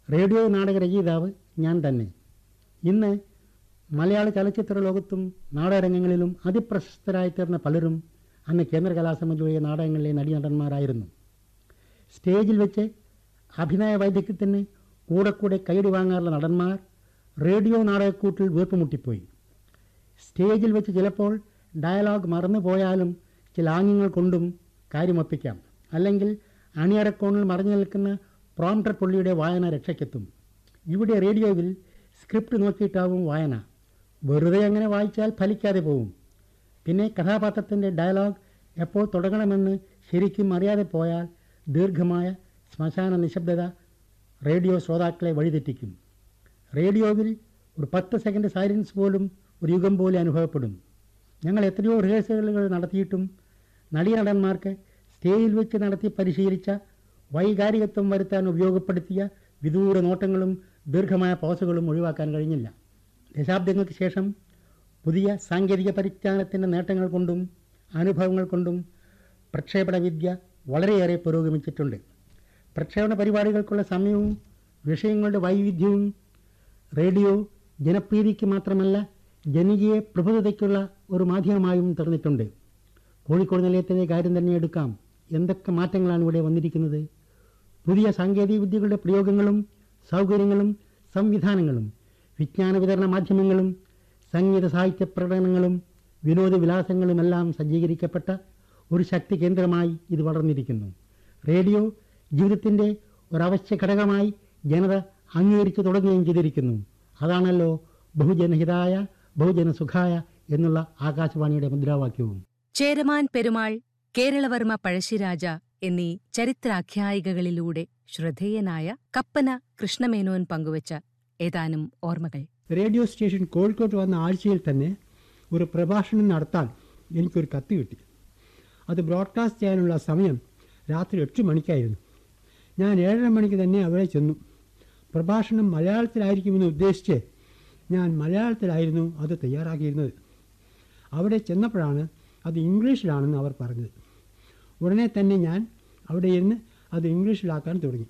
radio നാടക രചയിതാവ് ഞാൻ തന്നെ ഇന്ന് മലയാള ചലച്ചിത്ര ലോകത്തും നാടകരംഗങ്ങളിലും അതിപ്രശസ്തരായി തീർന്ന പലരും അന്ന് കേന്ദ്ര കലാസമിതിയുടെ നാടകങ്ങളിലെ നടീനടന്മാരായിരുന്നു സ്റ്റേജിൽ വെച്ച് അഭിനയ വൈദഗ്ധ്യത്തിന് കൂടെ കൂടെ കൈയടി വാങ്ങാറുള്ള നടന്മാർ റേഡിയോ നാടകക്കൂട്ടിൽ വീർപ്പുമുട്ടിപ്പോയി സ്റ്റേജിൽ വെച്ച് ചിലപ്പോൾ ഡയലോഗ് മറന്നു പോയാലും ചില ആംഗ്യങ്ങൾ കൊണ്ടും കാര്യമൊപ്പിക്കാം അല്ലെങ്കിൽ അണിയറക്കോണിൽ മറഞ്ഞു നിൽക്കുന്ന പ്രോംപ്റ്റർ പുള്ളിയുടെ വായന രക്ഷയ്ക്കെത്തും ഇവിടെ റേഡിയോയിൽ സ്ക്രിപ്റ്റ് നോക്കിയിട്ടാവും വായന വെറുതെ അങ്ങനെ വായിച്ചാൽ ഫലിക്കാതെ പോവും പിന്നെ കഥാപാത്രത്തിൻ്റെ ഡയലോഗ് എപ്പോൾ തുടങ്ങണമെന്ന് ശരിക്കും അറിയാതെ പോയാൽ ദീർഘമായ ശ്മശാന നിശബ്ദത റേഡിയോ ശ്രോതാക്കളെ വഴിതെറ്റിക്കും റേഡിയോയിൽ ഒരു പത്ത് സെക്കൻഡ് സൈലൻസ് പോലും ഒരു യുഗം പോലെ അനുഭവപ്പെടും ഞങ്ങൾ എത്രയോ റിഹേഴ്സലുകൾ നടത്തിയിട്ടും നടീനടന്മാർക്ക് സ്റ്റേജിൽ വെച്ച് നടത്തി പരിശീലിച്ച വൈകാരികത്വം വരുത്താൻ ഉപയോഗപ്പെടുത്തിയ വിദൂര നോട്ടങ്ങളും ദീർഘമായ പോസുകളും ഒഴിവാക്കാൻ കഴിഞ്ഞില്ല ദശാബ്ദങ്ങൾക്ക് ശേഷം പുതിയ സാങ്കേതിക പരിജ്ഞാനത്തിൻ്റെ നേട്ടങ്ങൾ കൊണ്ടും അനുഭവങ്ങൾ കൊണ്ടും പ്രക്ഷേപണ വിദ്യ വളരെയേറെ പുരോഗമിച്ചിട്ടുണ്ട് പ്രക്ഷേപണ പരിപാടികൾക്കുള്ള സമയവും വിഷയങ്ങളുടെ വൈവിധ്യവും റേഡിയോ ജനപ്രീതിക്ക് മാത്രമല്ല ജനകീയ പ്രബുദ്ധതയ്ക്കുള്ള ഒരു മാധ്യമമായും തീർന്നിട്ടുണ്ട് കോഴിക്കോട് നിലയത്തിൻ്റെ കാര്യം തന്നെ എടുക്കാം എന്തൊക്കെ മാറ്റങ്ങളാണ് ഇവിടെ വന്നിരിക്കുന്നത് പുതിയ സാങ്കേതിക വിദ്യകളുടെ പ്രയോഗങ്ങളും സൗകര്യങ്ങളും സംവിധാനങ്ങളും വിജ്ഞാന വിതരണ മാധ്യമങ്ങളും സംഗീത സാഹിത്യ പ്രകടനങ്ങളും വിനോദവിലാസങ്ങളുമെല്ലാം സജ്ജീകരിക്കപ്പെട്ട ഒരു ശക്തി കേന്ദ്രമായി ഇത് വളർന്നിരിക്കുന്നു റേഡിയോ ജീവിതത്തിൻ്റെ ഒരവശ്യ ഘടകമായി ജനത അംഗീകരിച്ചു തുടങ്ങുകയും ചെയ്തിരിക്കുന്നു അതാണല്ലോ ബഹുജനഹിതായ ബഹുജനസുഖായ എന്നുള്ള ആകാശവാണിയുടെ മുദ്രാവാക്യവും ചേരമാൻ പെരുമാൾ കേരളവർമ്മ പഴശ്ശിരാജ എന്നീ ചരിത്രാഖ്യായികകളിലൂടെ ശ്രദ്ധേയനായ കപ്പന കൃഷ്ണമേനോൻ പങ്കുവച്ച ഏതാനും ഓർമ്മകൾ റേഡിയോ സ്റ്റേഷൻ കോഴിക്കോട്ട് വന്ന ആഴ്ചയിൽ തന്നെ ഒരു പ്രഭാഷണം നടത്താൻ എനിക്കൊരു കത്ത് കിട്ടി അത് ബ്രോഡ്കാസ്റ്റ് ചെയ്യാനുള്ള സമയം രാത്രി എട്ട് മണിക്കായിരുന്നു ഞാൻ ഏഴര മണിക്ക് തന്നെ അവിടെ ചെന്നു പ്രഭാഷണം മലയാളത്തിലായിരിക്കുമെന്ന് ഉദ്ദേശിച്ച് ഞാൻ മലയാളത്തിലായിരുന്നു അത് തയ്യാറാക്കിയിരുന്നത് അവിടെ ചെന്നപ്പോഴാണ് അത് ഇംഗ്ലീഷിലാണെന്ന് അവർ പറഞ്ഞത് ഉടനെ തന്നെ ഞാൻ അവിടെ ഇരുന്ന് അത് ഇംഗ്ലീഷിലാക്കാൻ തുടങ്ങി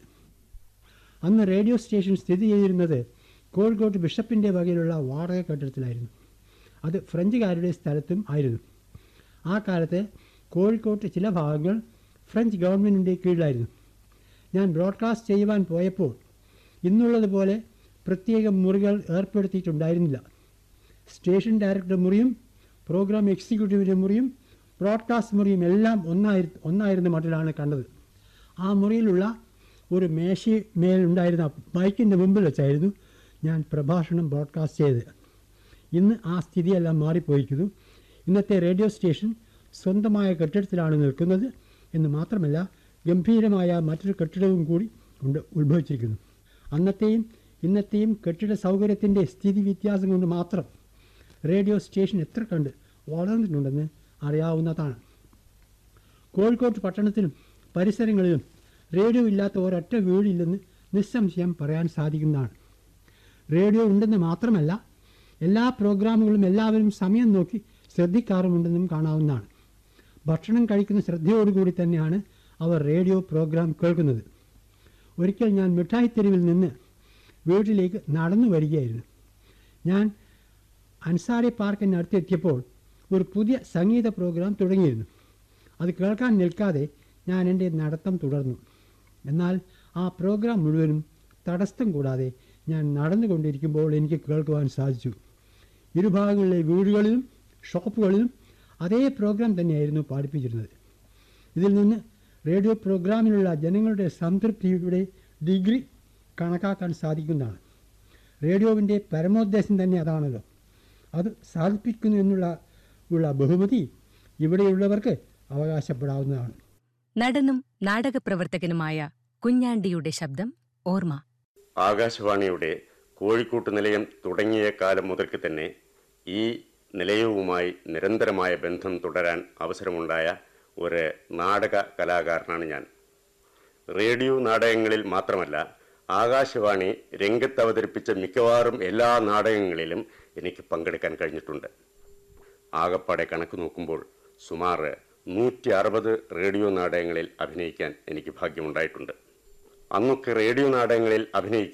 അന്ന് റേഡിയോ സ്റ്റേഷൻ സ്ഥിതി ചെയ്തിരുന്നത് കോഴിക്കോട്ട് ബിഷപ്പിൻ്റെ വകയിലുള്ള വാടക കെട്ടിടത്തിലായിരുന്നു അത് ഫ്രഞ്ചുകാരുടെ സ്ഥലത്തും ആയിരുന്നു ആ കാലത്ത് കോഴിക്കോട്ട് ചില ഭാഗങ്ങൾ ഫ്രഞ്ച് ഗവൺമെൻറ്റിൻ്റെ കീഴിലായിരുന്നു ഞാൻ ബ്രോഡ്കാസ്റ്റ് ചെയ്യുവാൻ പോയപ്പോൾ ഇന്നുള്ളതുപോലെ പ്രത്യേക മുറികൾ ഏർപ്പെടുത്തിയിട്ടുണ്ടായിരുന്നില്ല സ്റ്റേഷൻ ഡയറക്ടർ മുറിയും പ്രോഗ്രാം എക്സിക്യൂട്ടീവിൻ്റെ മുറിയും ബ്രോഡ്കാസ്റ്റ് മുറിയും എല്ലാം ഒന്നായി ഒന്നായിരുന്ന മട്ടിലാണ് കണ്ടത് ആ മുറിയിലുള്ള ഒരു മേശ മേലുണ്ടായിരുന്ന മൈക്കിൻ്റെ മുമ്പിൽ വെച്ചായിരുന്നു ഞാൻ പ്രഭാഷണം ബ്രോഡ്കാസ്റ്റ് ചെയ്തത് ഇന്ന് ആ സ്ഥിതിയെല്ലാം മാറിപ്പോയിരിക്കുന്നു ഇന്നത്തെ റേഡിയോ സ്റ്റേഷൻ സ്വന്തമായ കെട്ടിടത്തിലാണ് നിൽക്കുന്നത് എന്ന് മാത്രമല്ല ഗംഭീരമായ മറ്റൊരു കെട്ടിടവും കൂടി ഉണ്ട് ഉത്ഭവിച്ചിരിക്കുന്നു അന്നത്തെയും ഇന്നത്തെയും കെട്ടിട സൗകര്യത്തിൻ്റെ സ്ഥിതി വ്യത്യാസം കൊണ്ട് മാത്രം റേഡിയോ സ്റ്റേഷൻ എത്ര കണ്ട് വളർന്നിട്ടുണ്ടെന്ന് അറിയാവുന്നതാണ് കോഴിക്കോട് പട്ടണത്തിലും പരിസരങ്ങളിലും റേഡിയോ ഇല്ലാത്ത ഒരൊറ്റ വീടില്ലെന്ന് നിസ്സംശയം പറയാൻ സാധിക്കുന്നതാണ് റേഡിയോ ഉണ്ടെന്ന് മാത്രമല്ല എല്ലാ പ്രോഗ്രാമുകളും എല്ലാവരും സമയം നോക്കി ശ്രദ്ധിക്കാറുമുണ്ടെന്നും കാണാവുന്നതാണ് ഭക്ഷണം കഴിക്കുന്ന ശ്രദ്ധയോടുകൂടി തന്നെയാണ് അവർ റേഡിയോ പ്രോഗ്രാം കേൾക്കുന്നത് ഒരിക്കൽ ഞാൻ മിഠായി തെരുവിൽ നിന്ന് വീട്ടിലേക്ക് നടന്നു വരികയായിരുന്നു ഞാൻ അൻസാരി പാർക്കിന് അടുത്തെത്തിയപ്പോൾ ഒരു പുതിയ സംഗീത പ്രോഗ്രാം തുടങ്ങിയിരുന്നു അത് കേൾക്കാൻ നിൽക്കാതെ ഞാൻ എൻ്റെ നടത്തം തുടർന്നു എന്നാൽ ആ പ്രോഗ്രാം മുഴുവനും തടസ്സം കൂടാതെ ഞാൻ നടന്നുകൊണ്ടിരിക്കുമ്പോൾ എനിക്ക് കേൾക്കുവാൻ സാധിച്ചു ഇരുഭാഗങ്ങളിലെ വീടുകളിലും ഷോപ്പുകളിലും അതേ പ്രോഗ്രാം തന്നെയായിരുന്നു പാടിപ്പിച്ചിരുന്നത് ഇതിൽ നിന്ന് റേഡിയോ പ്രോഗ്രാമിലുള്ള ജനങ്ങളുടെ സംതൃപ്തിയുടെ ഡിഗ്രി കണക്കാക്കാൻ സാധിക്കുന്നതാണ് റേഡിയോവിൻ്റെ പരമോദ്ദേശം തന്നെ അതാണല്ലോ അത് സാധിപ്പിക്കുന്നു എന്നുള്ള ഉള്ള ബഹുമതി ഇവിടെയുള്ളവർക്ക് അവകാശപ്പെടാവുന്നതാണ് നടനും നാടകപ്രവർത്തകനുമായ കുഞ്ഞാണ്ടിയുടെ ശബ്ദം ഓർമ്മ ആകാശവാണിയുടെ കോഴിക്കോട്ട് നിലയം തുടങ്ങിയ കാലം മുതൽക്ക് തന്നെ ഈ നിലയവുമായി നിരന്തരമായ ബന്ധം തുടരാൻ അവസരമുണ്ടായ ഒരു നാടക കലാകാരനാണ് ഞാൻ റേഡിയോ നാടകങ്ങളിൽ മാത്രമല്ല ആകാശവാണി രംഗത്ത് അവതരിപ്പിച്ച മിക്കവാറും എല്ലാ നാടകങ്ങളിലും എനിക്ക് പങ്കെടുക്കാൻ കഴിഞ്ഞിട്ടുണ്ട് ആകപ്പാടെ കണക്ക് നോക്കുമ്പോൾ സുമാർ നൂറ്റി അറുപത് റേഡിയോ നാടകങ്ങളിൽ അഭിനയിക്കാൻ എനിക്ക് ഭാഗ്യമുണ്ടായിട്ടുണ്ട് അന്നൊക്കെ റേഡിയോ നാടകങ്ങളിൽ അഭിനയിക്കാൻ